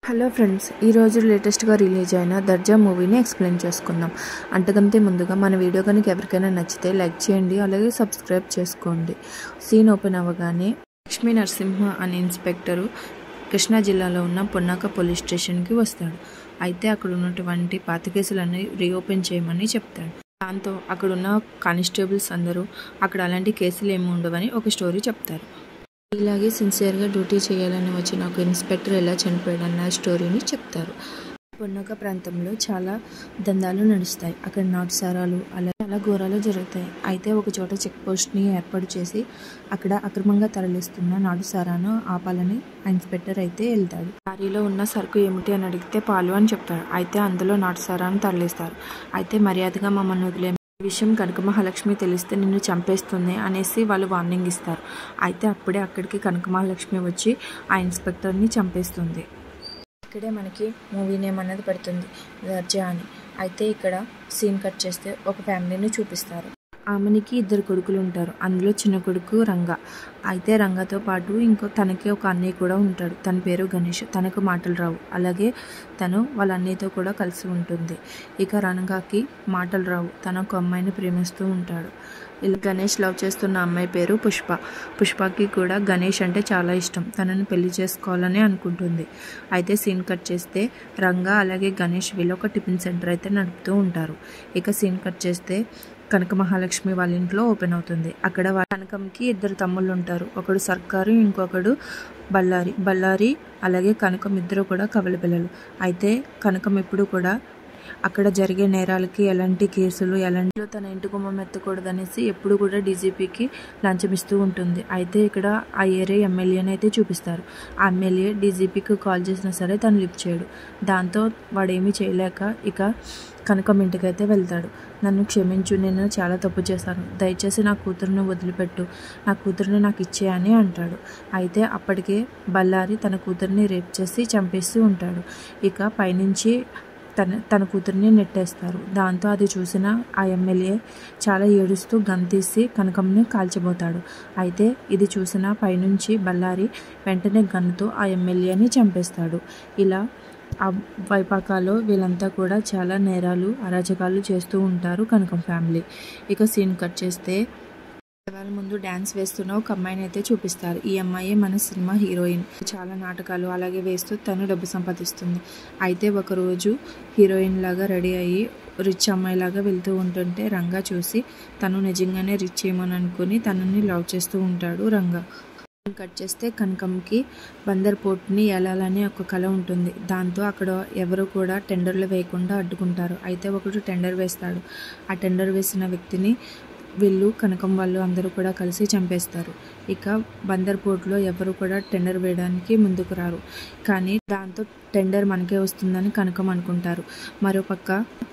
hello friends ఈరోజు లేటెస్ట్గా release అయిన దర్జా మూవీని ఎక్స్ప్లెయిన్ చేసుకుందాం అంతకంటే ముందుగా మన వీడియో కనుక ఎవరికైనా నచ్చితే లైక్ చేయండి అలాగే సబ్స్క్రైబ్ చేసుకోండి సీన్ ఓపెన్ అవ్వగానే లక్ష్మీ నరసింహ అనే ఇన్స్పెక్టరు కృష్ణా జిల్లాలో ఉన్న పొన్నాక పోలీస్ స్టేషన్కి వస్తాడు అయితే అక్కడ ఉన్నటువంటి పాత కేసులన్నీ రీఓపెన్ చేయమని చెప్తాడు దాంతో అక్కడున్న కానిస్టేబుల్స్ అందరూ అక్కడ అలాంటి కేసులు ఏమి ఉండవని ఒక స్టోరీ చెప్తారు ఇలాగే సిన్సియర్గా డ్యూటీ చేయాలని వచ్చిన ఒక ఇన్స్పెక్టర్ ఎలా చనిపోయాడన్న స్టోరీని చెప్తారు పొన్నక ప్రాంతంలో చాలా దందాలు నడుస్తాయి అక్కడ నాటుసారాలు అలా చాలా ఘోరాలు జరుగుతాయి అయితే ఒక చోట చెక్ పోస్ట్ని ఏర్పాటు చేసి అక్కడ అక్రమంగా తరలిస్తున్న నాటుసారాను ఆపాలని ఆ ఇన్స్పెక్టర్ అయితే వెళ్తాడు లారీలో ఉన్న సరుకు ఏమిటి అని అడిగితే పాలు అని చెప్తాడు అయితే అందులో నాటుసారాను తరలిస్తారు అయితే మర్యాదగా మమ్మల్ని వదిలే ఈ విషయం కనక మహాలక్ష్మి తెలిస్తే నిన్ను చంపేస్తుంది అనేసి వాళ్ళు వార్నింగ్ ఇస్తారు అయితే అప్పుడే అక్కడికి కనక మహాలక్ష్మి వచ్చి ఆ ఇన్స్పెక్టర్ని చంపేస్తుంది ఇక్కడే మనకి మూవీ నేమ్ అన్నది పడుతుంది దర్జా అని అయితే ఇక్కడ సీన్ కట్ చేస్తే ఒక ఫ్యామిలీని చూపిస్తారు ఆమెనికి ఇద్దరు కొడుకులు ఉంటారు అందులో చిన్న కొడుకు రంగ అయితే రంగతో పాటు ఇంకో తనకి ఒక అన్నయ్య కూడా ఉంటాడు తన పేరు గణేష్ తనకు మాటలు రావు అలాగే తను వాళ్ళ అన్నయ్యతో కూడా కలిసి ఉంటుంది ఇక రంగకి మాటలు రావు తన ఒక అమ్మాయిని ప్రేమిస్తూ ఉంటాడు ఇలా గణేష్ లవ్ చేస్తున్న అమ్మాయి పేరు పుష్ప పుష్పకి కూడా గణేష్ అంటే చాలా ఇష్టం తనని పెళ్లి చేసుకోవాలని అనుకుంటుంది అయితే సీన్ కట్ చేస్తే రంగా అలాగే గణేష్ వీళ్ళు ఒక టిఫిన్ సెంటర్ అయితే నడుపుతూ ఉంటారు ఇక సీన్ కట్ చేస్తే కనక మహాలక్ష్మి వాళ్ళ ఇంట్లో ఓపెన్ అవుతుంది అక్కడ కనకంకి ఇద్దరు తమ్ముళ్ళు ఉంటారు ఒకడు సర్కారు ఇంకొకడు బళ్ళారి బళ్ళారి అలాగే కనకం ఇద్దరు కూడా కవల పిల్లలు అయితే కనకం ఎప్పుడు కూడా అక్కడ జరిగే నేరాలకి ఎలాంటి కేసులు ఎలాంటి తన ఇంటి గుమ్మం ఎత్తకూడదనేసి ఎప్పుడు కూడా డీజీపీకి లంచం ఇస్తూ ఉంటుంది అయితే ఇక్కడ ఆ ఏరియా ఎమ్మెల్యేని అయితే చూపిస్తారు ఆ ఎమ్మెల్యే డీజీపీకి కాల్ చేసినా సరే తను లిఫ్ట్ చేయడు దాంతో వాడేమీ చేయలేక ఇక కనకం ఇంటికైతే వెళ్తాడు నన్ను క్షమించు నేను చాలా తప్పు చేశాను దయచేసి నా కూతురుని వదిలిపెట్టు నా కూతురుని నాకు ఇచ్చేయని అంటాడు అయితే అప్పటికే బళ్ళారి తన కూతురిని రేప్ చేసి చంపేస్తూ ఉంటాడు ఇక పైనుంచి తన తన కూతుర్ని నెట్టేస్తారు దాంతో అది చూసిన ఆ ఎమ్మెల్యే చాలా ఏడుస్తూ గంతీసి కనకంని కాల్చబోతాడు అయితే ఇది చూసిన పైనుంచి బళ్ళారి వెంటనే గన్నుతో ఆ ఎమ్మెల్యేని చంపేస్తాడు ఇలా ఆ వైపాకాలో వీళ్ళంతా కూడా చాలా నేరాలు అరాచకాలు చేస్తూ ఉంటారు కనకం ఫ్యామిలీ ఇక సీన్ కట్ చేస్తే వాళ్ళ ముందు డ్యాన్స్ వేస్తున్న ఒక అమ్మాయిని అయితే చూపిస్తారు ఈ అమ్మాయి మన సినిమా హీరోయిన్ చాలా నాటకాలు అలాగే వేస్తూ తను డబ్బు సంపాదిస్తుంది అయితే ఒకరోజు హీరోయిన్ లాగా రెడీ అయ్యి రిచ్ అమ్మాయి లాగా వెళ్తూ ఉంటుంటే రంగా చూసి తను నిజంగానే రిచ్ ఏమని అనుకుని తనని లవ్ చేస్తూ ఉంటాడు రంగా కట్ చేస్తే కనకంకి బందర్ పోర్ట్ని వెళ్ళాలని ఒక కళ ఉంటుంది దాంతో అక్కడ ఎవరు కూడా టెండర్లు వేయకుండా అడ్డుకుంటారు అయితే ఒకడు టెండర్ వేస్తాడు ఆ టెండర్ వేసిన వ్యక్తిని వీళ్ళు కనకం వాళ్ళు అందరూ కూడా కలిసి చంపేస్తారు ఇక బందర్ పోర్ట్లో ఎవరు కూడా టెండర్ వేయడానికి ముందుకు రారు కానీ దాంతో టెండర్ మనకే వస్తుందని కనకం అనుకుంటారు మరోపక్క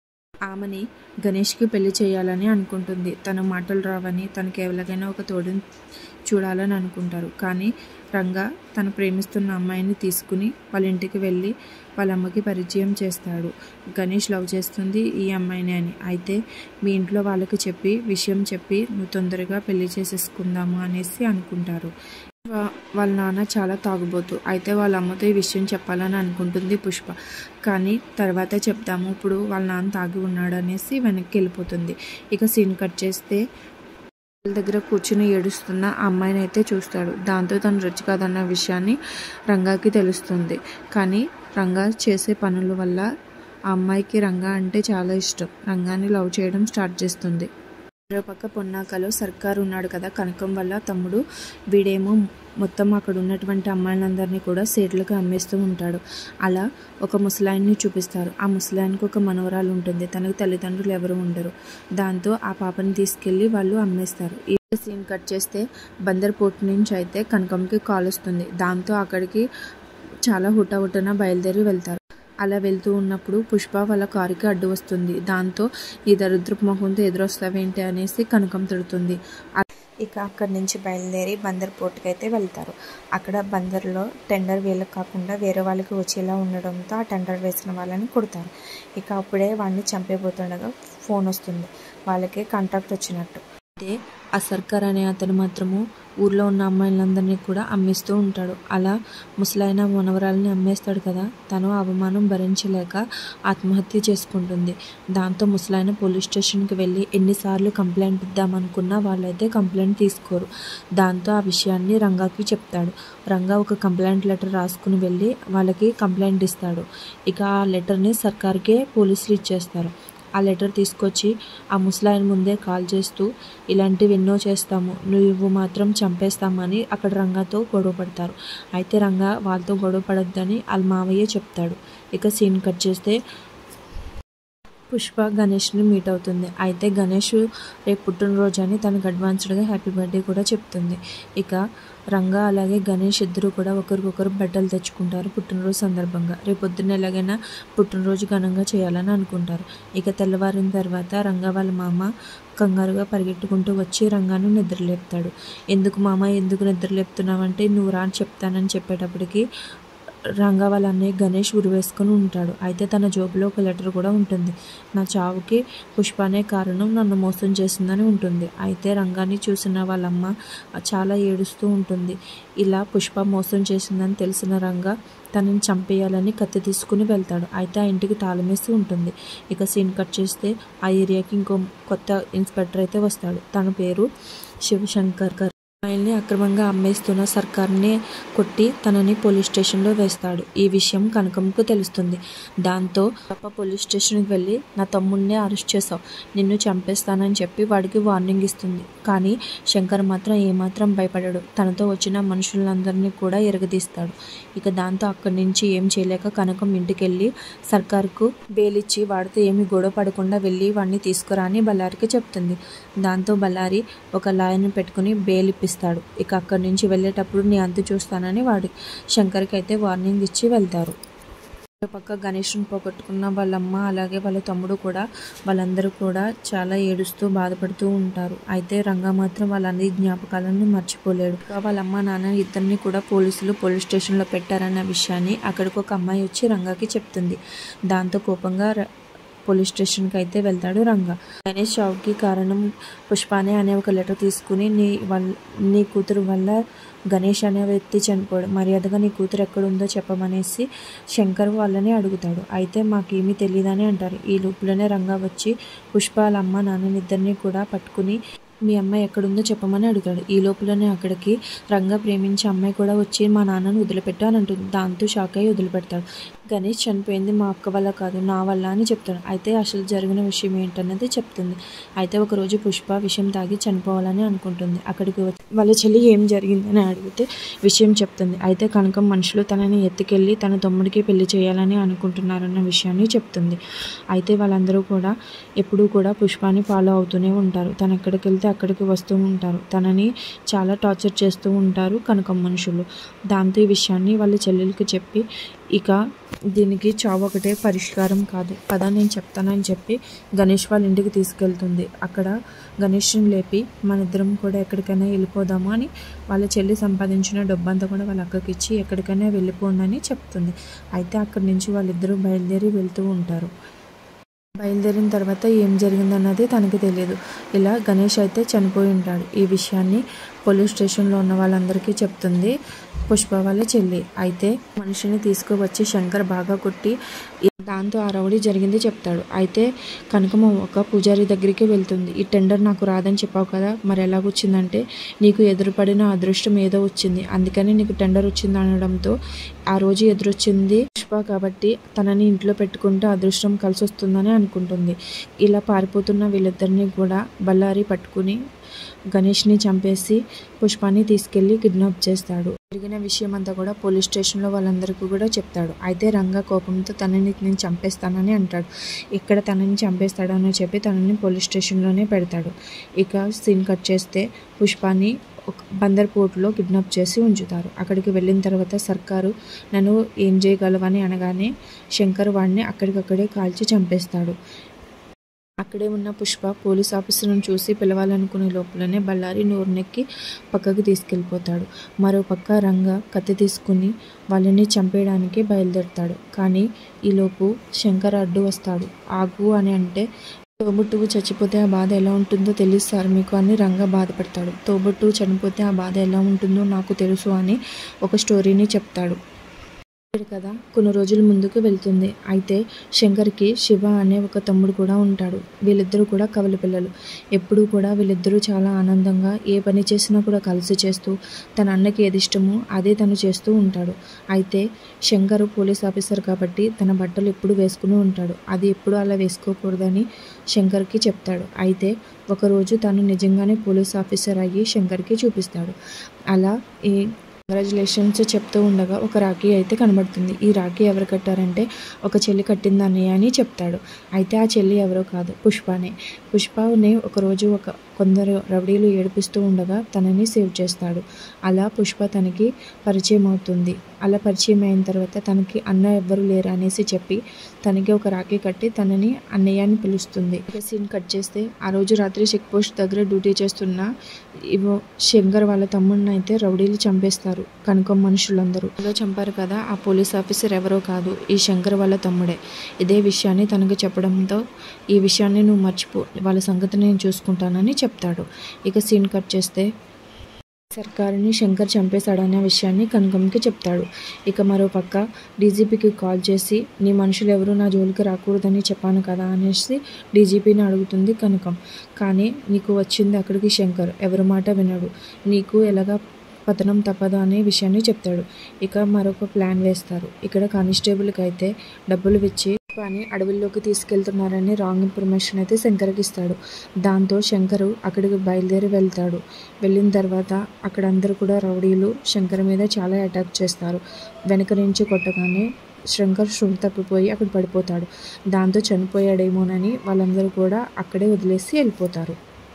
ఆమెని గణేష్కి పెళ్లి చేయాలని అనుకుంటుంది తన మాటలు రావని తనకి ఎవరికైనా ఒక తోడుని చూడాలని అనుకుంటారు కానీ రంగా తను ప్రేమిస్తున్న అమ్మాయిని తీసుకుని వాళ్ళ ఇంటికి వెళ్ళి వాళ్ళ అమ్మకి పరిచయం చేస్తాడు గణేష్ లవ్ చేస్తుంది ఈ అమ్మాయిని అని అయితే మీ ఇంట్లో వాళ్ళకి చెప్పి విషయం చెప్పి నువ్వు తొందరగా పెళ్లి చేసేసుకుందాము అనేసి అనుకుంటారు వాళ్ళ నాన్న చాలా తాగుబోతు అయితే వాళ్ళ అమ్మతో ఈ విషయం చెప్పాలని అనుకుంటుంది పుష్ప కానీ తర్వాత చెప్తాము ఇప్పుడు వాళ్ళ నాన్న తాగి ఉన్నాడు అనేసి వెనక్కి వెళ్ళిపోతుంది ఇక సీన్ కట్ చేస్తే వాళ్ళ దగ్గర కూర్చుని ఏడుస్తున్న ఆ అమ్మాయిని అయితే చూస్తాడు దాంతో తను రుచి కాదన్న విషయాన్ని రంగాకి తెలుస్తుంది కానీ రంగా చేసే పనుల వల్ల ఆ అమ్మాయికి రంగా అంటే చాలా ఇష్టం రంగాన్ని లవ్ చేయడం స్టార్ట్ చేస్తుంది మరోపక్క పొన్నాకలో సర్కారు ఉన్నాడు కదా కనకం వల్ల తమ్ముడు వీడేమో మొత్తం అక్కడ ఉన్నటువంటి అమ్మాయిలందరినీ కూడా సేట్లకు అమ్మేస్తూ ఉంటాడు అలా ఒక ముసలాయిని చూపిస్తారు ఆ ముసలాయినికి ఒక మనవరాలు ఉంటుంది తనకు తల్లిదండ్రులు ఎవరు ఉండరు దాంతో ఆ పాపని తీసుకెళ్ళి వాళ్ళు అమ్మేస్తారు ఈ సీన్ కట్ చేస్తే బందర్ పోర్ట్ నుంచి అయితే కనకంకి కాల్ వస్తుంది దాంతో అక్కడికి చాలా హుటాహుటన బయలుదేరి వెళ్తారు అలా వెళ్తూ ఉన్నప్పుడు పుష్ప వాళ్ళ కారుకి అడ్డు వస్తుంది దాంతో ఈ దరిద్రపు ముఖంతో ఎదురొస్తావేంటి అనేసి కనకం తిడుతుంది ఇక అక్కడి నుంచి బయలుదేరి బందర్ పోర్టుకి అయితే వెళ్తారు అక్కడ బందర్లో టెండర్ వీళ్ళకి కాకుండా వేరే వాళ్ళకి వచ్చేలా ఉండడంతో ఆ టెండర్ వేసిన వాళ్ళని కొడతారు ఇక అప్పుడే వాడిని చంపేపోతుండగా ఫోన్ వస్తుంది వాళ్ళకి కాంట్రాక్ట్ వచ్చినట్టు అయితే ఆ సర్కార్ అనే అతను మాత్రము ఊర్లో ఉన్న అమ్మాయిలందరినీ కూడా అమ్మేస్తూ ఉంటాడు అలా ముసలైన మనవరాలని అమ్మేస్తాడు కదా తను అవమానం భరించలేక ఆత్మహత్య చేసుకుంటుంది దాంతో ముసలైన పోలీస్ స్టేషన్కి వెళ్ళి ఎన్నిసార్లు కంప్లైంట్ ఇద్దామనుకున్నా వాళ్ళైతే కంప్లైంట్ తీసుకోరు దాంతో ఆ విషయాన్ని రంగాకి చెప్తాడు రంగా ఒక కంప్లైంట్ లెటర్ రాసుకుని వెళ్ళి వాళ్ళకి కంప్లైంట్ ఇస్తాడు ఇక ఆ లెటర్ని సర్కార్కే పోలీసులు ఇచ్చేస్తారు ఆ లెటర్ తీసుకొచ్చి ఆ ముసలాయన ముందే కాల్ చేస్తూ ఇలాంటివి ఎన్నో చేస్తాము నువ్వు మాత్రం చంపేస్తామని అక్కడ రంగాతో గొడవ పడతారు అయితే రంగా వాళ్ళతో గొడవ పడొద్దని వాళ్ళ మావయ్య చెప్తాడు ఇక సీన్ కట్ చేస్తే పుష్ప గణేష్ని మీట్ అవుతుంది అయితే గణేష్ రేపు పుట్టినరోజు అని తనకు అడ్వాన్స్డ్గా హ్యాపీ బర్త్డే కూడా చెప్తుంది ఇక రంగా అలాగే గణేష్ ఇద్దరు కూడా ఒకరికొకరు బట్టలు తెచ్చుకుంటారు పుట్టినరోజు సందర్భంగా రేపు పొద్దున్న ఎలాగైనా పుట్టినరోజు ఘనంగా చేయాలని అనుకుంటారు ఇక తెల్లవారిన తర్వాత రంగా వాళ్ళ మామ కంగారుగా పరిగెట్టుకుంటూ వచ్చి రంగాను నిద్రలేపుతాడు ఎందుకు మామ ఎందుకు నిద్రలేపుతున్నావంటే నువ్వు రా అని చెప్తానని చెప్పేటప్పటికి రంగా వాళ్ళ అన్నయ్య గణేష్ ఉరివేసుకొని ఉంటాడు అయితే తన జోబులో ఒక లెటర్ కూడా ఉంటుంది నా చావుకి పుష్పనే కారణం నన్ను మోసం చేసిందని ఉంటుంది అయితే రంగాన్ని చూసిన వాళ్ళమ్మ చాలా ఏడుస్తూ ఉంటుంది ఇలా పుష్ప మోసం చేసిందని తెలిసిన రంగా తనని చంపేయాలని కత్తి తీసుకుని వెళ్తాడు అయితే ఆ ఇంటికి తాళమేసి ఉంటుంది ఇక సీన్ కట్ చేస్తే ఆ ఏరియాకి ఇంకో కొత్త ఇన్స్పెక్టర్ అయితే వస్తాడు తన పేరు శివశంకర్ గారు అమ్మాయిల్ని అక్రమంగా అమ్మేస్తున్న సర్కార్ని కొట్టి తనని పోలీస్ స్టేషన్లో వేస్తాడు ఈ విషయం కనకంకు తెలుస్తుంది దాంతో పాప పోలీస్ స్టేషన్కి వెళ్ళి నా తమ్ముడిని అరెస్ట్ చేసావు నిన్ను చంపేస్తానని చెప్పి వాడికి వార్నింగ్ ఇస్తుంది కానీ శంకర్ మాత్రం ఏమాత్రం భయపడాడు తనతో వచ్చిన మనుషులందరినీ కూడా ఎరగదీస్తాడు ఇక దాంతో అక్కడి నుంచి ఏం చేయలేక కనకం ఇంటికి వెళ్ళి సర్కార్కు బెయిలిచ్చి వాడితో ఏమి గొడవ పడకుండా వెళ్ళి వాడిని తీసుకురా అని బళ్ళారికి చెప్తుంది దాంతో బళ్ళారి ఒక లాయర్ని పెట్టుకుని బెయిల్ ఇప్పిస్తాడు ఇక అక్కడి నుంచి వెళ్ళేటప్పుడు నీ అంతు చూస్తానని వాడి శంకర్కి అయితే వార్నింగ్ ఇచ్చి వెళ్తారు పక్క గణేష్ని పోగొట్టుకున్న వాళ్ళమ్మ అలాగే వాళ్ళ తమ్ముడు కూడా వాళ్ళందరూ కూడా చాలా ఏడుస్తూ బాధపడుతూ ఉంటారు అయితే రంగా మాత్రం వాళ్ళందరి జ్ఞాపకాలను మర్చిపోలేడు వాళ్ళ అమ్మ నాన్న ఇద్దరిని కూడా పోలీసులు పోలీస్ స్టేషన్లో పెట్టారన్న విషయాన్ని అక్కడికి ఒక అమ్మాయి వచ్చి రంగాకి చెప్తుంది దాంతో కోపంగా ర- పోలీస్ స్టేషన్కి అయితే వెళ్తాడు రంగా గణేష్ చావుకి కారణం పుష్పానే అనే ఒక లెటర్ తీసుకుని నీ వల్ల నీ కూతురు వల్ల గణేష్ అనే వ్యక్తి చనిపోయాడు మర్యాదగా నీ కూతురు ఎక్కడుందో చెప్పమనేసి శంకర్ వాళ్ళని అడుగుతాడు అయితే మాకేమీ తెలియదని అంటారు ఈ లోపులోనే రంగా వచ్చి పుష్ప వాళ్ళ అమ్మ నాన్నని ఇద్దరిని కూడా పట్టుకుని మీ అమ్మాయి ఎక్కడుందో చెప్పమని అడుగుతాడు ఈ లోపలనే అక్కడికి రంగా ప్రేమించే అమ్మాయి కూడా వచ్చి మా నాన్నను వదిలిపెట్టు అని అంటుంది దాంతో షాక్ అయ్యి వదిలిపెడతాడు గణేష్ చనిపోయింది మా అక్క వల్ల కాదు నా వల్ల అని చెప్తాడు అయితే అసలు జరిగిన విషయం ఏంటన్నది చెప్తుంది అయితే ఒకరోజు పుష్ప విషయం తాగి చనిపోవాలని అనుకుంటుంది అక్కడికి వచ్చి వాళ్ళ చెల్లి ఏం జరిగిందని అడిగితే విషయం చెప్తుంది అయితే కనకం మనుషులు తనని ఎత్తుకెళ్ళి తన తమ్ముడికి పెళ్లి చేయాలని అనుకుంటున్నారన్న విషయాన్ని చెప్తుంది అయితే వాళ్ళందరూ కూడా ఎప్పుడూ కూడా పుష్పాని ఫాలో అవుతూనే ఉంటారు తను ఎక్కడికి వెళ్తే అక్కడికి వస్తూ ఉంటారు తనని చాలా టార్చర్ చేస్తూ ఉంటారు కనకం మనుషులు దాంతో ఈ విషయాన్ని వాళ్ళ చెల్లెలకి చెప్పి ఇక దీనికి చావు ఒకటే పరిష్కారం కాదు పద నేను చెప్తానని చెప్పి గణేష్ వాళ్ళ ఇంటికి తీసుకెళ్తుంది అక్కడ గణేష్ని లేపి మన ఇద్దరం కూడా ఎక్కడికైనా వెళ్ళిపోదాము అని వాళ్ళ చెల్లి సంపాదించిన డబ్బంతా కూడా వాళ్ళ అక్కకి ఇచ్చి ఎక్కడికైనా వెళ్ళిపోండి అని చెప్తుంది అయితే అక్కడి నుంచి వాళ్ళిద్దరూ బయలుదేరి వెళ్తూ ఉంటారు బయలుదేరిన తర్వాత ఏం జరిగిందన్నది తనకి తెలియదు ఇలా గణేష్ అయితే చనిపోయి ఉంటాడు ఈ విషయాన్ని పోలీస్ స్టేషన్లో ఉన్న వాళ్ళందరికీ చెప్తుంది పుష్ప వాళ్ళ చెల్లి అయితే మనిషిని తీసుకువచ్చి శంకర్ బాగా కొట్టి దాంతో ఆ రౌడీ జరిగింది చెప్తాడు అయితే కనకమ్మ ఒక పూజారి దగ్గరికి వెళ్తుంది ఈ టెండర్ నాకు రాదని చెప్పావు కదా మరి ఎలాగొచ్చిందంటే నీకు ఎదురుపడిన అదృష్టం ఏదో వచ్చింది అందుకని నీకు టెండర్ వచ్చింది అనడంతో ఆ రోజు ఎదురొచ్చింది పుష్ప కాబట్టి తనని ఇంట్లో పెట్టుకుంటే అదృష్టం కలిసి వస్తుందని అనుకుంటుంది ఇలా పారిపోతున్న వీళ్ళిద్దరిని కూడా బళ్ళారి పట్టుకుని గణేష్ని చంపేసి పుష్పాన్ని తీసుకెళ్లి కిడ్నాప్ చేస్తాడు జరిగిన విషయం అంతా కూడా పోలీస్ స్టేషన్లో వాళ్ళందరికీ కూడా చెప్తాడు అయితే రంగా కోపంతో తనని నేను చంపేస్తానని అంటాడు ఇక్కడ తనని చంపేస్తాడని చెప్పి తనని పోలీస్ స్టేషన్లోనే పెడతాడు ఇక సీన్ కట్ చేస్తే పుష్పాన్ని ఒక బందర్ పోర్టులో కిడ్నాప్ చేసి ఉంచుతారు అక్కడికి వెళ్ళిన తర్వాత సర్కారు నన్ను ఏం చేయగలవని అనగానే శంకర్ వాడిని అక్కడికక్కడే కాల్చి చంపేస్తాడు అక్కడే ఉన్న పుష్ప పోలీస్ ఆఫీసర్ను చూసి పిలవాలనుకునే లోపలనే బళ్ళారి నోరునెక్కి పక్కకు తీసుకెళ్ళిపోతాడు మరో పక్క రంగ కత్తి తీసుకుని వాళ్ళని చంపేయడానికి బయలుదేరుతాడు కానీ ఈలోపు శంకర్ అడ్డు వస్తాడు ఆగు అని అంటే తోబుట్టువు చచ్చిపోతే ఆ బాధ ఎలా ఉంటుందో తెలుసు సార్ మీకు అని రంగా బాధపడతాడు తోబుట్టువు చనిపోతే ఆ బాధ ఎలా ఉంటుందో నాకు తెలుసు అని ఒక స్టోరీని చెప్తాడు కదా కొన్ని రోజుల ముందుకు వెళ్తుంది అయితే శంకర్కి శివ అనే ఒక తమ్ముడు కూడా ఉంటాడు వీళ్ళిద్దరూ కూడా కవల పిల్లలు ఎప్పుడూ కూడా వీళ్ళిద్దరూ చాలా ఆనందంగా ఏ పని చేసినా కూడా కలిసి చేస్తూ తన అన్నకి ఏది ఇష్టమో అదే తను చేస్తూ ఉంటాడు అయితే శంకర్ పోలీస్ ఆఫీసర్ కాబట్టి తన బట్టలు ఎప్పుడు వేసుకుని ఉంటాడు అది ఎప్పుడు అలా వేసుకోకూడదని శంకర్కి చెప్తాడు అయితే ఒకరోజు తను నిజంగానే పోలీస్ ఆఫీసర్ అయ్యి శంకర్కి చూపిస్తాడు అలా ఈ కంగ్రాచులేషన్స్ చెప్తూ ఉండగా ఒక రాఖీ అయితే కనబడుతుంది ఈ రాఖీ ఎవరు కట్టారంటే ఒక చెల్లి కట్టింది అన్నయ్య అని చెప్తాడు అయితే ఆ చెల్లి ఎవరో కాదు పుష్పనే పుష్పని ఒకరోజు ఒక కొందరు రౌడీలు ఏడిపిస్తూ ఉండగా తనని సేవ్ చేస్తాడు అలా పుష్ప తనకి పరిచయం అవుతుంది అలా పరిచయం అయిన తర్వాత తనకి అన్న ఎవ్వరు లేరు అనేసి చెప్పి తనకి ఒక రాఖీ కట్టి తనని అన్నయ్య అని పిలుస్తుంది ఇక సీన్ కట్ చేస్తే ఆ రోజు రాత్రి చెక్ పోస్ట్ దగ్గర డ్యూటీ చేస్తున్న ఇవో శంకర్ వాళ్ళ తమ్ముడిని అయితే రౌడీలు చంపేస్తారు కనుక మనుషులందరూ ఇలా చంపారు కదా ఆ పోలీస్ ఆఫీసర్ ఎవరో కాదు ఈ శంకర్ వాళ్ళ తమ్ముడే ఇదే విషయాన్ని తనకు చెప్పడంతో ఈ విషయాన్ని నువ్వు మర్చిపో వాళ్ళ సంగతి నేను చూసుకుంటానని చెప్తాడు ఇక సీన్ కట్ చేస్తే సర్కారుని శంకర్ చంపేశాడనే విషయాన్ని కనకంకి చెప్తాడు ఇక మరో పక్క డీజీపీకి కాల్ చేసి నీ మనుషులు ఎవరు నా జోలికి రాకూడదని చెప్పాను కదా అనేసి డీజీపీని అడుగుతుంది కనకం కానీ నీకు వచ్చింది అక్కడికి శంకర్ ఎవరి మాట వినడు నీకు ఎలాగా పతనం తప్పదు అనే విషయాన్ని చెప్తాడు ఇక మరొక ప్లాన్ వేస్తారు ఇక్కడ కానిస్టేబుల్కి అయితే డబ్బులు ఇచ్చి అని అడవుల్లోకి తీసుకెళ్తున్నారని రాంగ్ ఇన్ఫర్మేషన్ అయితే శంకర్కి ఇస్తాడు దాంతో శంకరు అక్కడికి బయలుదేరి వెళ్తాడు వెళ్ళిన తర్వాత అక్కడ అందరూ కూడా రౌడీలు శంకర్ మీద చాలా అటాక్ చేస్తారు వెనక నుంచి కొట్టగానే శంకర్ శృంఖ తప్పిపోయి అక్కడ పడిపోతాడు దాంతో చనిపోయాడేమోనని వాళ్ళందరూ కూడా అక్కడే వదిలేసి వెళ్ళిపోతారు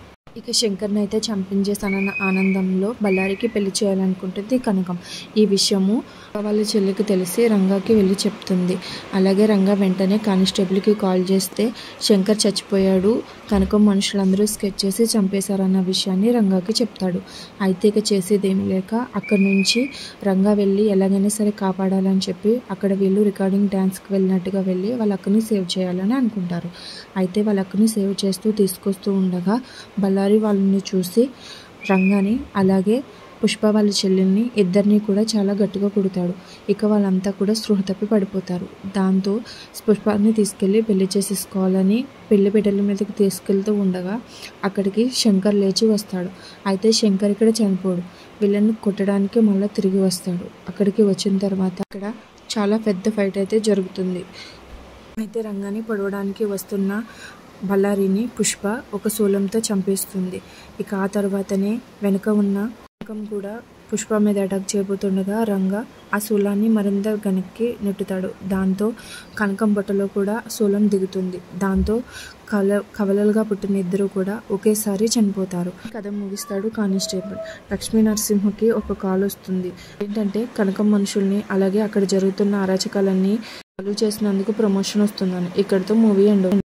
ఇక శంకర్ని అయితే చంపించేస్తానన్న ఆనందంలో బళ్ళారికి పెళ్లి చేయాలనుకుంటుంది కనకం ఈ విషయము వాళ్ళ చెల్లికి తెలిసి రంగాకి వెళ్ళి చెప్తుంది అలాగే రంగా వెంటనే కానిస్టేబుల్కి కాల్ చేస్తే శంకర్ చచ్చిపోయాడు కనకం మనుషులందరూ స్కెచ్ చేసి చంపేశారన్న విషయాన్ని రంగాకి చెప్తాడు అయితే ఇక చేసేదేమీ లేక అక్కడి నుంచి రంగా వెళ్ళి ఎలాగైనా సరే కాపాడాలని చెప్పి అక్కడ వీళ్ళు రికార్డింగ్ డ్యాన్స్కి వెళ్ళినట్టుగా వెళ్ళి వాళ్ళ అక్కని సేవ్ చేయాలని అనుకుంటారు అయితే వాళ్ళ అక్కని సేవ్ చేస్తూ తీసుకొస్తూ ఉండగా బళ్ళారి వాళ్ళని చూసి రంగాని అలాగే పుష్ప వాళ్ళ చెల్లెల్ని ఇద్దరిని కూడా చాలా గట్టిగా కొడతాడు ఇక వాళ్ళంతా కూడా స్పృహ తప్పి పడిపోతారు దాంతో పుష్పాన్ని తీసుకెళ్ళి పెళ్లి చేసేసుకోవాలని పెళ్లి బిడ్డల మీదకి తీసుకెళ్తూ ఉండగా అక్కడికి శంకర్ లేచి వస్తాడు అయితే శంకర్ ఇక్కడ చనిపోడు వీళ్ళని కొట్టడానికి మళ్ళీ తిరిగి వస్తాడు అక్కడికి వచ్చిన తర్వాత అక్కడ చాలా పెద్ద ఫైట్ అయితే జరుగుతుంది అయితే రంగాన్ని పొడవడానికి వస్తున్న బళ్ళారిని పుష్ప ఒక శూలంతో చంపేస్తుంది ఇక ఆ తర్వాతనే వెనుక ఉన్న కనకం కూడా పుష్ప మీద అటాక్ చేయబోతుండగా రంగ ఆ శూలాన్ని మరింత వెనక్కి నెట్టుతాడు దాంతో కనకం బట్టలో కూడా శూలం దిగుతుంది దాంతో కల కవలలుగా పుట్టిన ఇద్దరు కూడా ఒకేసారి చనిపోతారు కథ ముగిస్తాడు కానిస్టేబుల్ లక్ష్మీ నరసింహకి ఒక కాల్ వస్తుంది ఏంటంటే కనకం మనుషుల్ని అలాగే అక్కడ జరుగుతున్న అరాచకాలన్నీ చాలు చేసినందుకు ప్రమోషన్ వస్తుందని ఇక్కడితో మూవీ ఎండ్